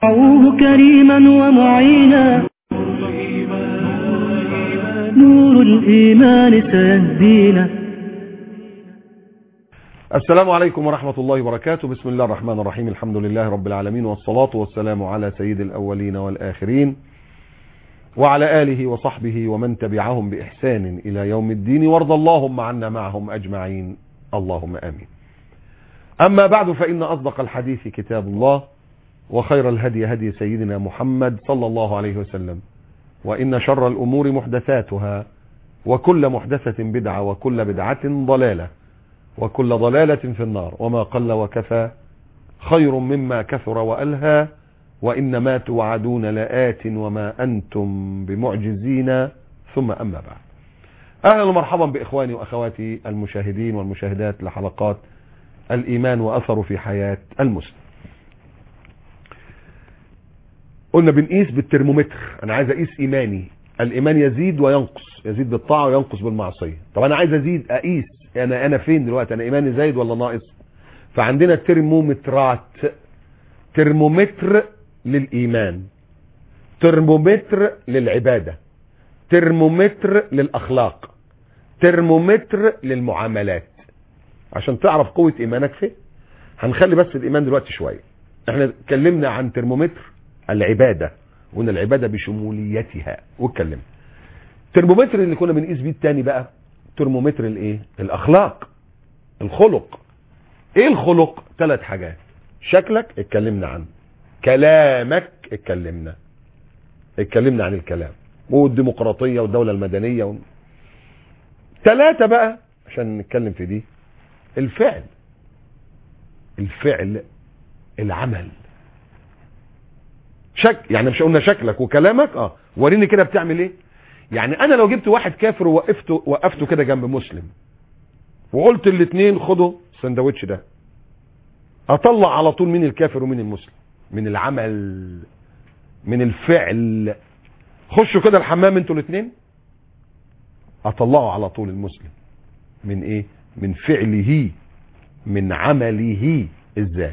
دعوه كريما ومعينا نور الإيمان سيهدينا السلام عليكم ورحمة الله وبركاته بسم الله الرحمن الرحيم الحمد لله رب العالمين والصلاة والسلام على سيد الأولين والآخرين وعلى آله وصحبه ومن تبعهم بإحسان إلى يوم الدين وارض اللهم عنا معهم أجمعين اللهم آمين أما بعد فإن أصدق الحديث كتاب الله وخير الهدي هدي سيدنا محمد صلى الله عليه وسلم وإن شر الأمور محدثاتها وكل محدثة بدعة وكل بدعة ضلالة وكل ضلالة في النار وما قل وكفى خير مما كثر وألهى وإنما توعدون لآت وما أنتم بمعجزين ثم أما بعد أهلا ومرحبا بإخواني وأخواتي المشاهدين والمشاهدات لحلقات الإيمان وأثره في حياة المسلم قلنا بنقيس بالترمومتر أنا عايز أقيس إيماني الإيمان يزيد وينقص يزيد بالطاعة وينقص بالمعصية طب أنا عايز أزيد أقيس أنا أنا فين دلوقتي أنا إيماني زايد ولا ناقص فعندنا ترمومترات ترمومتر للإيمان ترمومتر للعبادة ترمومتر للأخلاق ترمومتر للمعاملات عشان تعرف قوة إيمانك فين هنخلي بس الإيمان دلوقتي شوية احنا اتكلمنا عن ترمومتر العبادة وان العبادة بشموليتها واتكلمنا الترمومتر اللي كنا بنقيس بيه التاني بقى ترمومتر الايه الاخلاق الخلق ايه الخلق ثلاث حاجات شكلك اتكلمنا عنه كلامك اتكلمنا اتكلمنا عن الكلام والديمقراطية والدولة المدنية و... ثلاثة بقى عشان نتكلم في دي الفعل الفعل العمل شك يعني مش قلنا شكلك وكلامك اه وريني كده بتعمل ايه يعني انا لو جبت واحد كافر ووقفته وقفته كده جنب مسلم وقلت الاثنين خدوا السندوتش ده اطلع على طول مين الكافر ومين المسلم من العمل من الفعل خشوا كده الحمام انتوا الاثنين اطلعوا على طول المسلم من ايه من فعله من عمله ازاي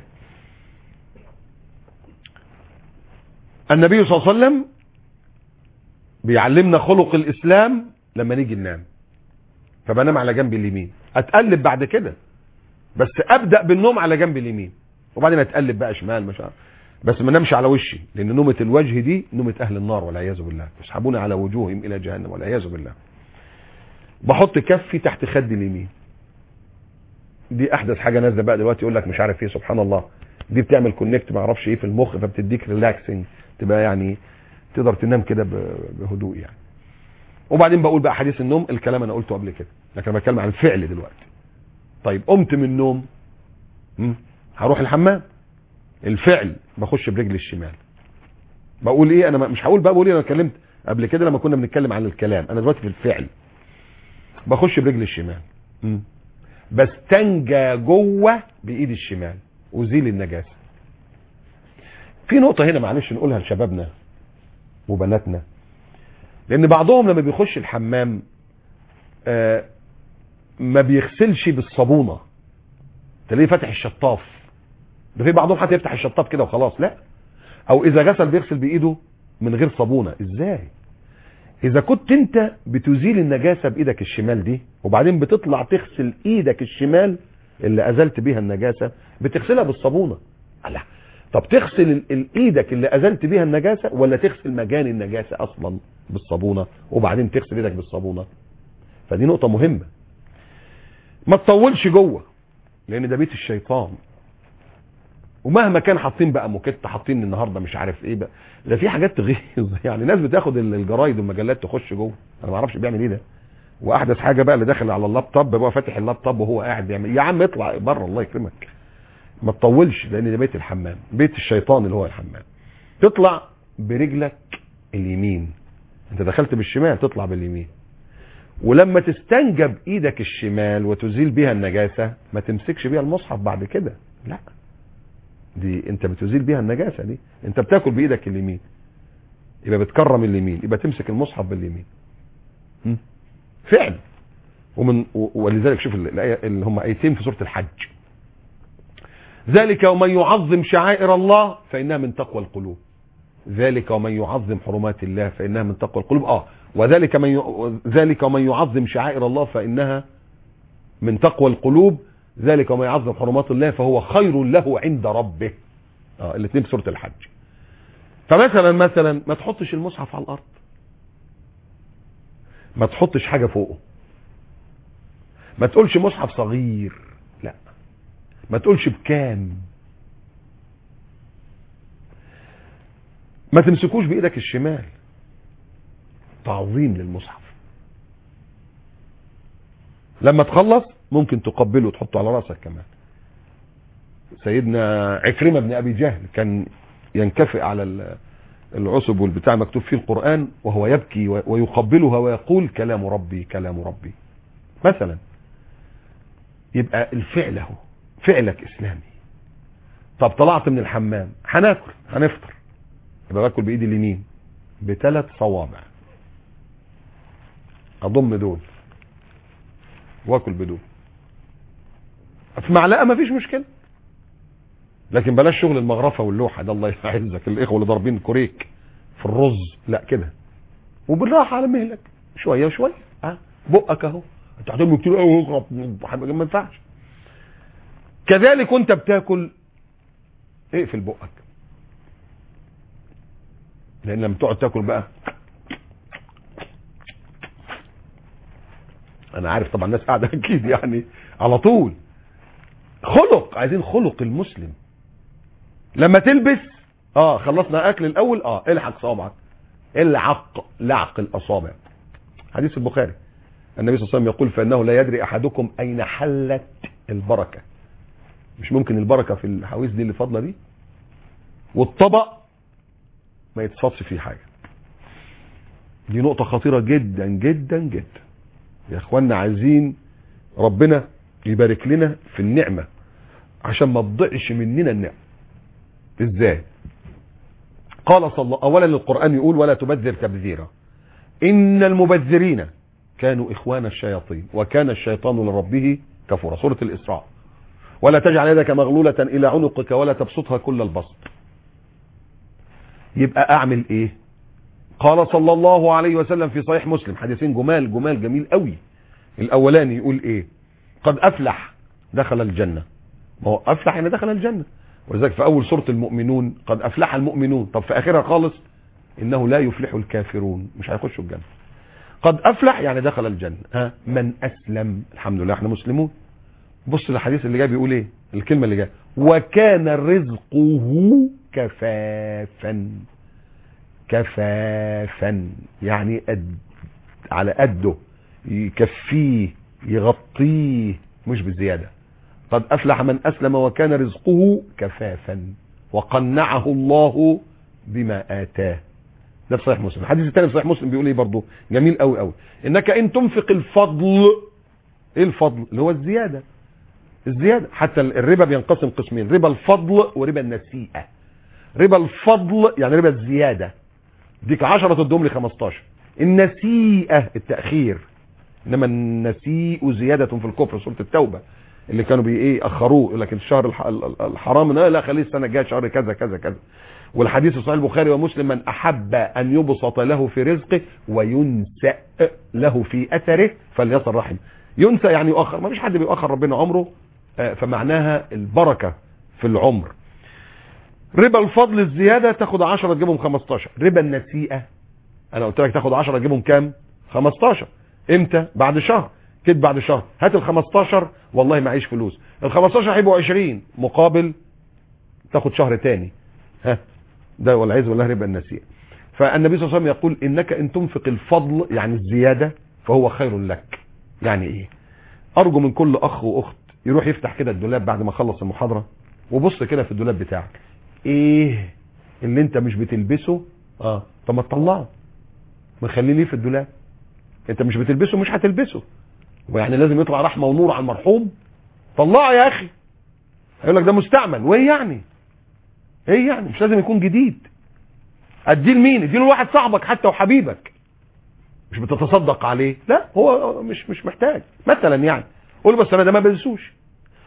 النبي صلى الله عليه وسلم بيعلمنا خلق الاسلام لما نيجي ننام فبنام على جنب اليمين اتقلب بعد كده بس ابدا بالنوم على جنب اليمين وبعدين اتقلب بقى شمال مش عارف بس ما نمشي على وشي لان نومه الوجه دي نومه اهل النار والعياذ بالله يسحبون على وجوههم الى جهنم والعياذ بالله بحط كفي تحت خد اليمين دي احدث حاجه نازله بقى دلوقتي يقول لك مش عارف ايه سبحان الله دي بتعمل كونكت ما اعرفش ايه في المخ فبتديك ريلاكسنج تبقى يعني تقدر تنام كده بهدوء يعني وبعدين بقول بقى حديث النوم الكلام انا قلته قبل كده لكن انا بتكلم عن الفعل دلوقتي طيب قمت من النوم هروح الحمام الفعل بخش برجلي الشمال بقول ايه انا مش هقول بقى بقول ايه انا اتكلمت قبل كده لما كنا بنتكلم عن الكلام انا دلوقتي في الفعل بخش برجلي الشمال بستنجى جوه بايدي الشمال ازيل النجاسه في نقطه هنا معلش نقولها لشبابنا وبناتنا لان بعضهم لما بيخش الحمام آه ما بيغسلش بالصابونه تلاقيه فاتح الشطاف ده في بعضهم حتى يفتح الشطاف كده وخلاص لا او اذا غسل بيغسل بايده من غير صابونه ازاي اذا كنت انت بتزيل النجاسه بايدك الشمال دي وبعدين بتطلع تغسل ايدك الشمال اللي ازلت بيها النجاسه بتغسلها بالصابونه لا طب تغسل ايدك اللي ازلت بيها النجاسه ولا تغسل مجان النجاسه اصلا بالصابونه وبعدين تغسل ايدك بالصابونه فدي نقطه مهمه ما تطولش جوه لان ده بيت الشيطان ومهما كان حاطين بقى موكيت حاطين النهارده مش عارف ايه بقى ده في حاجات تغيظ يعني ناس بتاخد الجرايد والمجلات تخش جوه انا ما اعرفش بيعمل ايه ده واحدث حاجه بقى اللي داخل على اللابتوب بقى فاتح اللابتوب وهو قاعد بيعمل يا عم اطلع بره الله يكرمك ما تطولش لان ده بيت الحمام بيت الشيطان اللي هو الحمام تطلع برجلك اليمين انت دخلت بالشمال تطلع باليمين ولما تستنجى بايدك الشمال وتزيل بيها النجاسه ما تمسكش بيها المصحف بعد كده لا دي انت بتزيل بيها النجاسه دي انت بتاكل بايدك اليمين يبقى بتكرم اليمين يبقى تمسك المصحف باليمين م? فعل ومن ولذلك شوف الايه اللي هم ايتين في سوره الحج ذلك ومن يعظم شعائر الله فإنها من تقوى القلوب ذلك ومن يعظم حرمات الله فإنها من تقوى القلوب اه وذلك من ي... ذلك ومن يعظم شعائر الله فإنها من تقوى القلوب ذلك ومن يعظم حرمات الله فهو خير له عند ربه اه الاثنين في سورة الحج فمثلا مثلا ما تحطش المصحف على الارض ما تحطش حاجة فوقه ما تقولش مصحف صغير لا ما تقولش بكام ما تمسكوش بايدك الشمال تعظيم للمصحف لما تخلص ممكن تقبله وتحطه على راسك كمان سيدنا عكرمة بن ابي جهل كان ينكفئ على ال- العصب والبتاع مكتوب فيه القرآن وهو يبكي و- ويقبلها ويقول كلام ربي كلام ربي مثلا يبقى الفعل اهو فعلك اسلامي طب طلعت من الحمام هناكل هنفطر يبقى باكل بايدي اليمين بثلاث صوابع اضم دول واكل بدول في معلقه مفيش مشكله لكن بلاش شغل المغرفه واللوحه ده الله يعزك الاخوه اللي ضاربين كوريك في الرز لا كده وبالراحه على مهلك شويه وشويه ها بقك اهو انت هتعمل كتير قوي ما ينفعش كذلك وانت بتاكل اقفل بقك لان لما تقعد تاكل بقى انا عارف طبعا الناس قاعده اكيد يعني على طول خلق عايزين خلق المسلم لما تلبس اه خلصنا اكل الاول اه الحق صوابعك العق لعق الاصابع حديث البخاري النبي صلى الله عليه وسلم يقول فانه لا يدري احدكم اين حلت البركه مش ممكن البركه في الحواويز دي اللي فاضله دي والطبق ما يتصفش فيه حاجه دي نقطه خطيره جدا جدا جدا يا اخوانا عايزين ربنا يبارك لنا في النعمه عشان ما تضيعش مننا النعمه ازاي قال صلى الله اولا القران يقول ولا تبذر تبذيرا ان المبذرين كانوا اخوان الشياطين وكان الشيطان لربه كفورا سوره الاسراء ولا تجعل يدك مغلوله الى عنقك ولا تبسطها كل البسط يبقى اعمل ايه قال صلى الله عليه وسلم في صحيح مسلم حديثين جمال جمال جميل قوي الاولاني يقول ايه قد افلح دخل الجنه ما هو افلح يعني دخل الجنه ولذلك في اول سوره المؤمنون قد افلح المؤمنون طب في اخرها خالص انه لا يفلح الكافرون مش هيخشوا الجنه قد افلح يعني دخل الجنه ها من اسلم الحمد لله احنا مسلمون بص الحديث اللي جاي بيقول ايه الكلمه اللي جايه وكان رزقه كفافا كفافا يعني قد على قده يكفيه يغطيه مش بزياده قد افلح من اسلم وكان رزقه كفافا وقنعه الله بما اتاه ده في صحيح مسلم الحديث الثاني في صحيح مسلم بيقول ايه برضه جميل قوي قوي انك ان تنفق الفضل ايه الفضل اللي هو الزياده الزياده حتى الربا بينقسم قسمين ربا الفضل وربا النسيئه ربا الفضل يعني ربا الزياده ديك 10 تدوم لي 15 النسيئه التاخير انما النسيء زياده في الكفر سوره التوبه اللي كانوا بي ايه اخروه لكن الشهر الح- ال- الحرام لا لا خليه السنه الجايه شهر كذا كذا كذا والحديث في صحيح البخاري ومسلم من احب ان يبسط له في رزقه وينسأ له في اثره فليصل رحمه ينسى يعني يؤخر ما فيش حد بيؤخر ربنا عمره آه، فمعناها البركه في العمر ربا الفضل الزياده تاخد 10 تجيبهم 15 ربا النسيئه انا قلت لك تاخد 10 تجيبهم كام 15 امتى بعد شهر كده بعد شهر هات ال 15 والله معيش فلوس ال 15 هيبقوا 20 مقابل تاخد شهر تاني ها ده والعياذ بالله ربا النسيئه فالنبي صلى الله عليه وسلم يقول انك ان تنفق الفضل يعني الزياده فهو خير لك يعني ايه ارجو من كل اخ واخت يروح يفتح كده الدولاب بعد ما خلص المحاضره وبص كده في الدولاب بتاعك ايه اللي انت مش بتلبسه اه طب ما تطلعه ما خليه ليه في الدولاب انت مش بتلبسه مش هتلبسه ويعني لازم يطلع رحمه ونور على المرحوم طلعه يا اخي هيقول لك ده مستعمل وايه يعني ايه يعني مش لازم يكون جديد اديه لمين اديه لواحد صاحبك حتى وحبيبك مش بتتصدق عليه لا هو مش مش محتاج مثلا يعني قول بس انا ده ما بلبسوش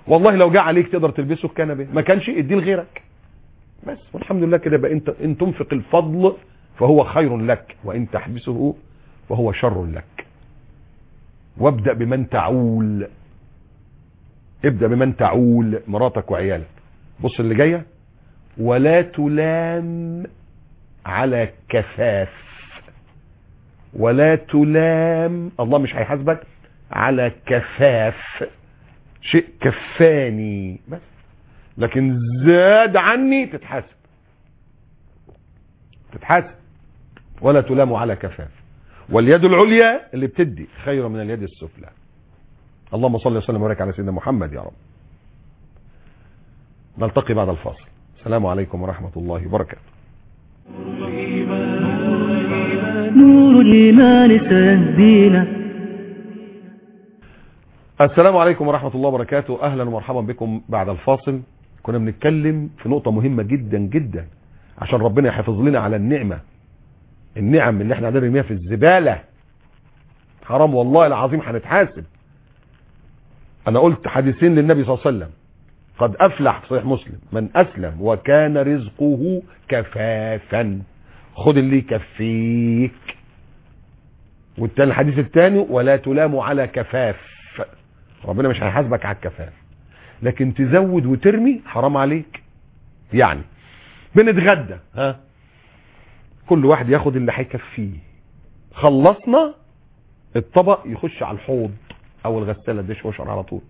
والله لو جاء عليك تقدر تلبسه كان به ما كانش اديه لغيرك بس والحمد لله كده بقى انت ان تنفق الفضل فهو خير لك وان تحبسه فهو شر لك وابدأ بمن تعول ابدأ بمن تعول مراتك وعيالك بص اللي جاية ولا تلام على كفاف ولا تلام الله مش هيحاسبك على كفاف شيء كفاني بس لكن زاد عني تتحاسب تتحاسب ولا تلام على كفاف واليد العليا اللي بتدي خير من اليد السفلى اللهم صل وسلم وبارك على سيدنا محمد يا رب نلتقي بعد الفاصل السلام عليكم ورحمة الله وبركاته نور الإيمان سيهدينا السلام عليكم ورحمة الله وبركاته أهلا ومرحبا بكم بعد الفاصل كنا بنتكلم في نقطة مهمة جدا جدا عشان ربنا يحفظ لنا على النعمة النعم اللي احنا قاعدين نرميها في الزبالة حرام والله العظيم هنتحاسب انا قلت حديثين للنبي صلى الله عليه وسلم قد افلح في صحيح مسلم من اسلم وكان رزقه كفافا خد اللي يكفيك والتاني الحديث الثاني ولا تلام على كفاف ربنا مش هيحاسبك على الكفاف لكن تزود وترمي حرام عليك يعني بنتغدى ها كل واحد ياخد اللي هيكفيه خلصنا الطبق يخش على الحوض او الغساله ديش واشر على طول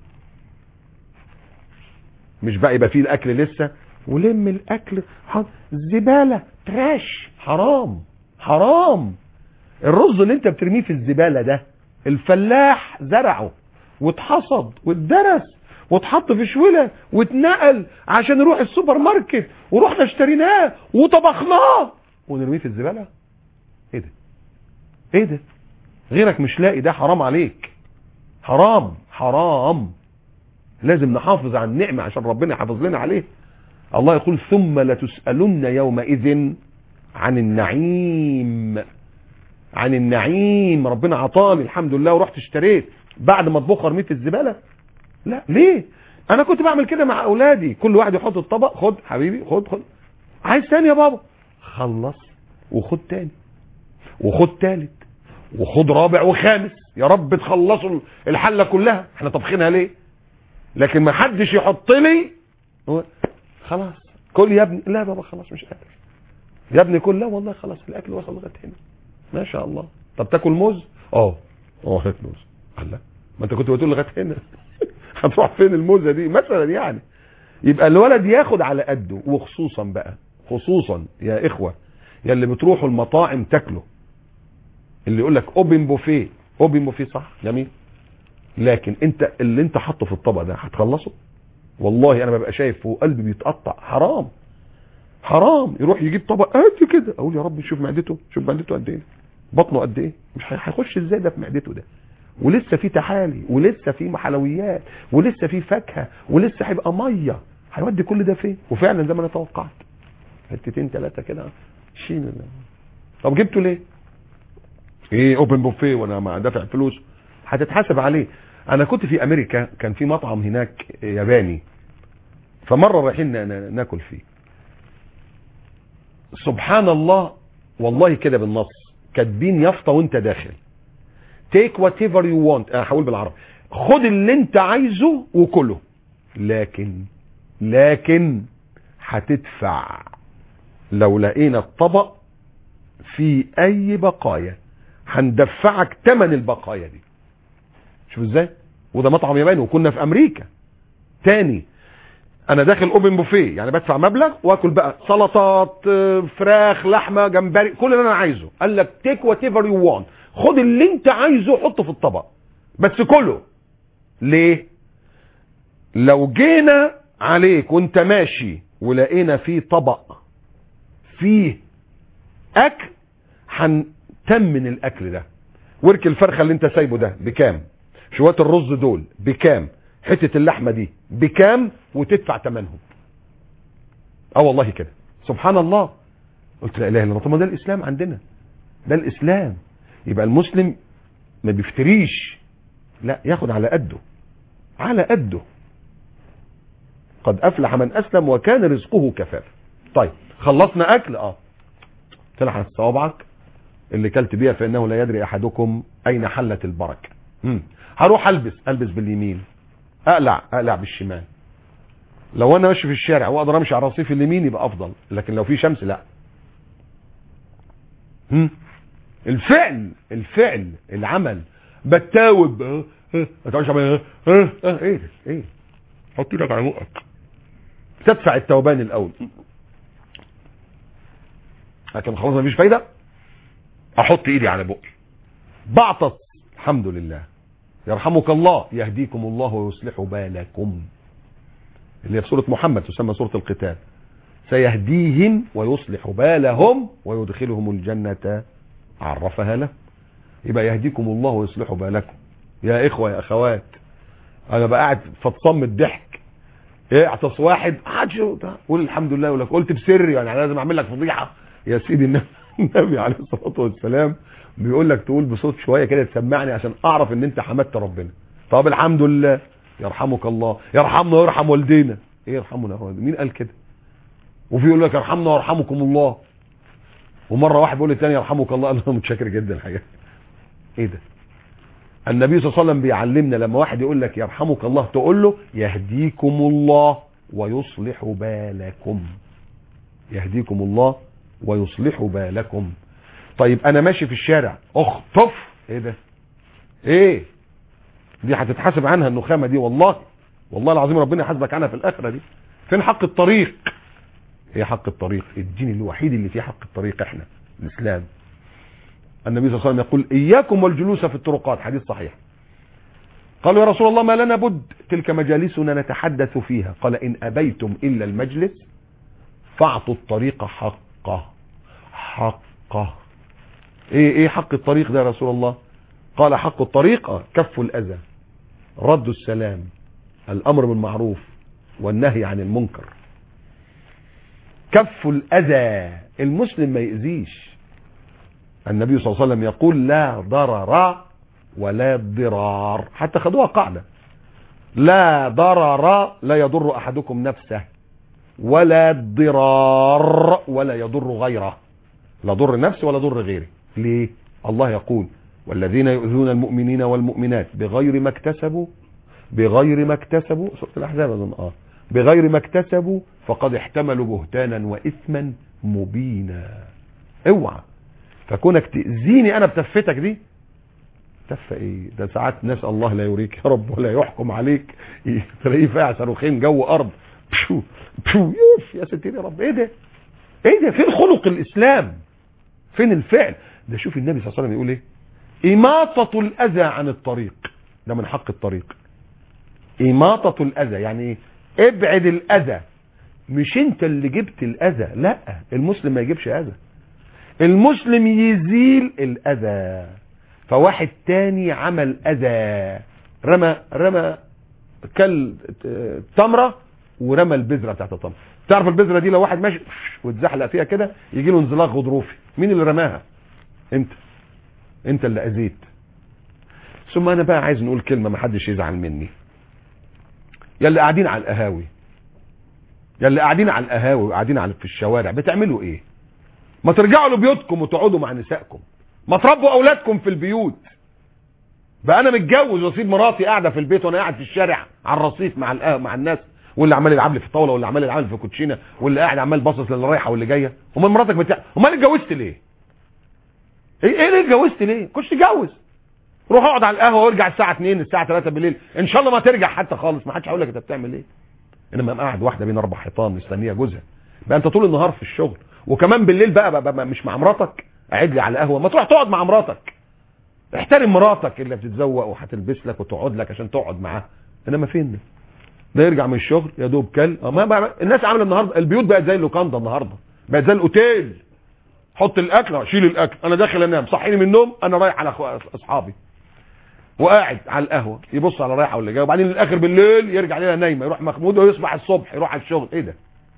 مش بقى يبقى فيه الاكل لسه ولم الاكل حط زباله تراش حرام حرام الرز اللي انت بترميه في الزباله ده الفلاح زرعه واتحصد واتدرس واتحط في شوله واتنقل عشان نروح السوبر ماركت ورحنا اشتريناه وطبخناه ونرميه في الزباله ايه ده ايه ده غيرك مش لاقي ده حرام عليك حرام حرام لازم نحافظ على النعمة عشان ربنا يحافظ لنا عليه الله يقول ثم لتسألن يومئذ عن النعيم عن النعيم ربنا عطاني الحمد لله ورحت اشتريت بعد ما اطبخ ارميه في الزبالة لا ليه انا كنت بعمل كده مع اولادي كل واحد يحط الطبق خد حبيبي خد خد عايز تاني يا بابا خلص وخد تاني وخد تالت وخد رابع وخامس يا رب تخلصوا الحله كلها احنا طبخينها ليه لكن ما حدش يحط لي هو خلاص كل يا ابني لا بابا خلاص مش قادر يا ابني كل لا والله خلاص الاكل وصل لغايه هنا ما شاء الله طب تاكل موز اه اه هات موز الله ما انت كنت بتقول لغايه هنا هتروح فين الموزه دي مثلا يعني يبقى الولد ياخد على قده وخصوصا بقى خصوصا يا اخوه يا اللي بتروحوا المطاعم تاكلوا اللي يقول لك اوبن بوفيه اوبن بوفيه صح جميل لكن انت اللي انت حاطه في الطبق ده هتخلصه والله انا ببقى شايف وقلبي بيتقطع حرام حرام يروح يجيب طبق قد كده اقول يا رب شوف معدته شوف معدته قد ايه بطنه قد ايه مش هيخش ازاي ده في معدته ده ولسه في تحالي ولسه في حلويات ولسه في فاكهه ولسه هيبقى ميه هيودي كل ده فين وفعلا زي ما انا توقعت حتتين ثلاثه كده شيل طب جبته ليه ايه اوبن بوفيه وانا مع دافع فلوس هتتحاسب عليه انا كنت في امريكا كان في مطعم هناك ياباني فمره رايحين ناكل فيه سبحان الله والله كده بالنص كاتبين يافطه وانت داخل تيك وات ايفر يو وانت انا هقول بالعربي خد اللي انت عايزه وكله لكن لكن هتدفع لو لقينا الطبق في اي بقايا هندفعك ثمن البقايا دي شوف ازاي وده مطعم ياباني وكنا في امريكا تاني انا داخل اوبن بوفيه يعني بدفع مبلغ واكل بقى سلطات فراخ لحمه جمبري كل اللي انا عايزه قال لك تيك وات ايفر يو وان خد اللي انت عايزه حطه في الطبق بس كله ليه لو جينا عليك وانت ماشي ولقينا فيه طبق فيه اكل هنتمن الاكل ده ورك الفرخه اللي انت سايبه ده بكام شويه الرز دول بكام حته اللحمه دي بكام وتدفع ثمنهم اه والله كده سبحان الله قلت لا اله الا الله طب ما ده الاسلام عندنا ده الاسلام يبقى المسلم ما بيفتريش لا ياخد على قده على قده قد افلح من اسلم وكان رزقه كفاف طيب خلصنا اكل اه تلحس صوابعك اللي كلت بيها فانه لا يدري احدكم اين حلت البركه مم. هروح البس البس باليمين اقلع اقلع بالشمال لو انا ماشي في الشارع واقدر امشي على الرصيف اليمين يبقى افضل لكن لو في شمس لا هم؟ الفعل الفعل العمل بتاوب اه، اه، ما تقعدش عمال اه، اه، اه، ايه ده ايه حط ايدك على بقك تدفع التوبان الاول لكن خلاص مفيش فايده احط ايدي على بقي بعطس الحمد لله يرحمك الله يهديكم الله ويصلح بالكم اللي هي في سورة محمد تسمى سورة القتال سيهديهم ويصلح بالهم ويدخلهم الجنة عرفها له يبقى يهديكم الله ويصلح بالكم يا إخوة يا أخوات أنا بقى قاعد فتصم الضحك إيه اعتص واحد حدش قول الحمد لله يقول لك قلت بسري يعني أنا لازم أعمل لك فضيحة يا سيدي النبي النبي عليه الصلاة والسلام بيقول لك تقول بصوت شوية كده تسمعني عشان أعرف إن أنت حمدت ربنا طب الحمد لله يرحمك الله يرحمنا ويرحم والدينا ايه يرحمنا يا والدينا مين قال كده وفي يقول لك يرحمنا ويرحمكم الله ومره واحد بيقول للتاني يرحمك الله قال له متشكر جدا الحقيقه ايه ده النبي صلى الله عليه وسلم بيعلمنا لما واحد يقول لك يرحمك الله تقول له يهديكم الله ويصلح بالكم يهديكم الله ويصلح بالكم طيب انا ماشي في الشارع اخطف ايه ده ايه دي هتتحاسب عنها النخامة دي والله والله العظيم ربنا يحاسبك عنها في الآخرة دي فين حق الطريق هي حق الطريق الدين الوحيد اللي فيه حق الطريق احنا الإسلام النبي صلى الله عليه وسلم يقول إياكم والجلوس في الطرقات حديث صحيح قالوا يا رسول الله ما لنا بد تلك مجالسنا نتحدث فيها قال إن أبيتم إلا المجلس فاعطوا الطريق حقه حقه ايه ايه حق الطريق ده يا رسول الله قال حق الطريق كف الأذى رد السلام الأمر بالمعروف والنهي عن المنكر كف الأذى المسلم ما يأذيش النبي صلى الله عليه وسلم يقول لا ضرر ولا ضرار حتى خدوها قاعدة لا ضرر لا يضر أحدكم نفسه ولا ضرار ولا يضر غيره لا ضر نفسه ولا ضر غيره ليه الله يقول والذين يؤذون المؤمنين والمؤمنات بغير ما اكتسبوا بغير ما اكتسبوا سورة الأحزاب أظن آه بغير ما اكتسبوا فقد احتملوا بهتانا وإثما مبينا اوعى فكونك تأذيني أنا بتفتك دي تفة ايه ده ساعات نسأل الله لا يريك يا رب ولا يحكم عليك تلاقيه فاع صاروخين جو أرض بشو بشو يوف يا ستير يا رب ايه ده ايه ده فين خلق الإسلام فين الفعل ده شوف النبي صلى الله عليه وسلم يقول ايه إماطة الأذى عن الطريق ده من حق الطريق إماطة الأذى يعني ايه ابعد الأذى مش انت اللي جبت الأذى لا المسلم ما يجيبش أذى المسلم يزيل الأذى فواحد تاني عمل أذى رمى رمى كل تمرة ورمى البذرة بتاعت التمرة تعرف البذرة دي لو واحد ماشي واتزحلق فيها كده يجي له انزلاق غضروفي مين اللي رماها انت انت اللي اذيت ثم انا بقى عايز نقول كلمة ما حدش يزعل مني يا اللي قاعدين على القهاوي يا اللي قاعدين على القهاوي وقاعدين على في الشوارع بتعملوا ايه ما ترجعوا لبيوتكم وتقعدوا مع نسائكم ما تربوا اولادكم في البيوت بقى انا متجوز واسيب مراتي قاعده في البيت وانا قاعد في الشارع على الرصيف مع القهوة مع الناس واللي عمال يلعب لي في الطاوله واللي عمال يلعب لي في كوتشينه واللي قاعد عمال باصص للي رايحه واللي جايه امال مراتك بتاع امال اتجوزت ليه ايه ايه ليه اتجوزت ليه كنتش تتجوز روح اقعد على القهوه وارجع الساعه 2 الساعه 3 بالليل ان شاء الله ما ترجع حتى خالص ما حدش هيقول لك انت بتعمل ايه انما قاعد واحده بين اربع حيطان مستنيه جوزها بقى انت طول النهار في الشغل وكمان بالليل بقى, بقى, بقى مش مع مراتك قاعد لي على قهوه ما تروح تقعد مع مراتك احترم مراتك اللي بتتزوق وهتلبس لك وتقعد لك عشان تقعد معاها انما فين ده ده يرجع من الشغل يا دوب كل ما بقى الناس عامله النهارده البيوت بقت زي اللوكاندا النهارده بقت زي الاوتيل حط الاكل شيل الاكل انا داخل انام صحيني من النوم انا رايح على أخو- اصحابي وقاعد على القهوه يبص على رايحه واللي جايه وبعدين الاخر بالليل يرجع لنا نايمه يروح مخمود ويصبح الصبح يروح على الشغل ايه ده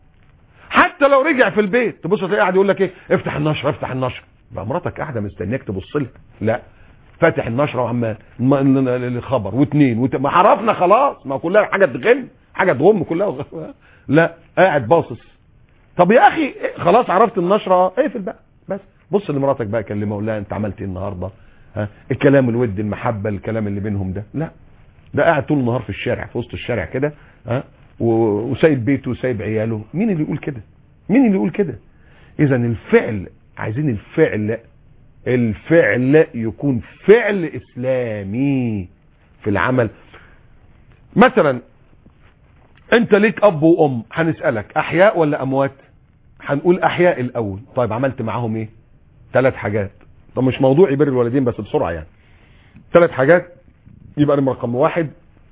حتى لو رجع في البيت تبص تلاقيه قاعد يقول لك ايه افتح النشر افتح النشر بقى مراتك قاعده مستنياك تبص لها لا فاتح النشره وعمال الم- ال- ال- الخبر واثنين وت... ما عرفنا خلاص ما كلها حاجه تغم حاجه تغم كلها لا قاعد باصص طب يا اخي خلاص عرفت النشره اقفل بقى بس بص لمراتك بقى كلمها وقول لها انت عملت ايه النهارده ها الكلام الود المحبه الكلام اللي بينهم ده لا ده قاعد طول النهار في الشارع في وسط الشارع كده ها و- وسايب بيته وسايب عياله مين اللي يقول كده مين اللي يقول كده اذا الفعل عايزين الفعل الفعل يكون فعل اسلامي في العمل مثلا انت ليك اب وام هنسالك احياء ولا اموات هنقول احياء الاول طيب عملت معاهم ايه ثلاث حاجات طب مش موضوعي بر الوالدين بس بسرعه يعني ثلاث حاجات يبقى نمرة رقم واحد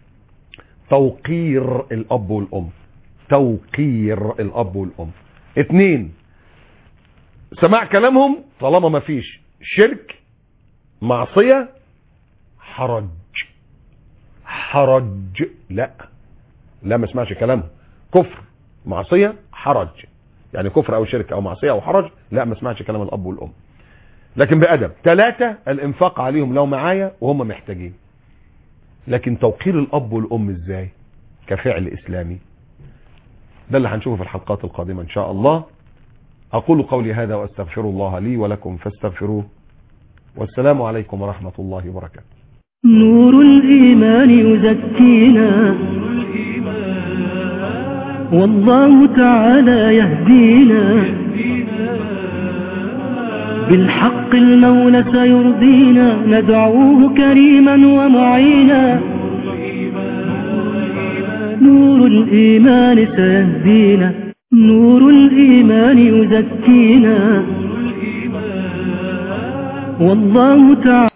توقير الاب والام توقير الاب والام اتنين سماع كلامهم طالما ما فيش شرك معصية حرج حرج لا لا ما اسمعش كلامهم كفر معصية حرج يعني كفر او شرك او معصية او حرج لا ما اسمعش كلام الاب والام لكن بأدب ثلاثة الانفاق عليهم لو معايا وهم محتاجين لكن توقير الاب والام ازاي كفعل اسلامي ده اللي هنشوفه في الحلقات القادمة ان شاء الله اقول قولي هذا واستغفر الله لي ولكم فاستغفروه والسلام عليكم ورحمة الله وبركاته نور الإيمان يزكينا والله تعالى يهدينا بالحق المولى سيرضينا ندعوه كريما ومعينا نور الإيمان سيهدينا نور الإيمان يزكينا والله تعالى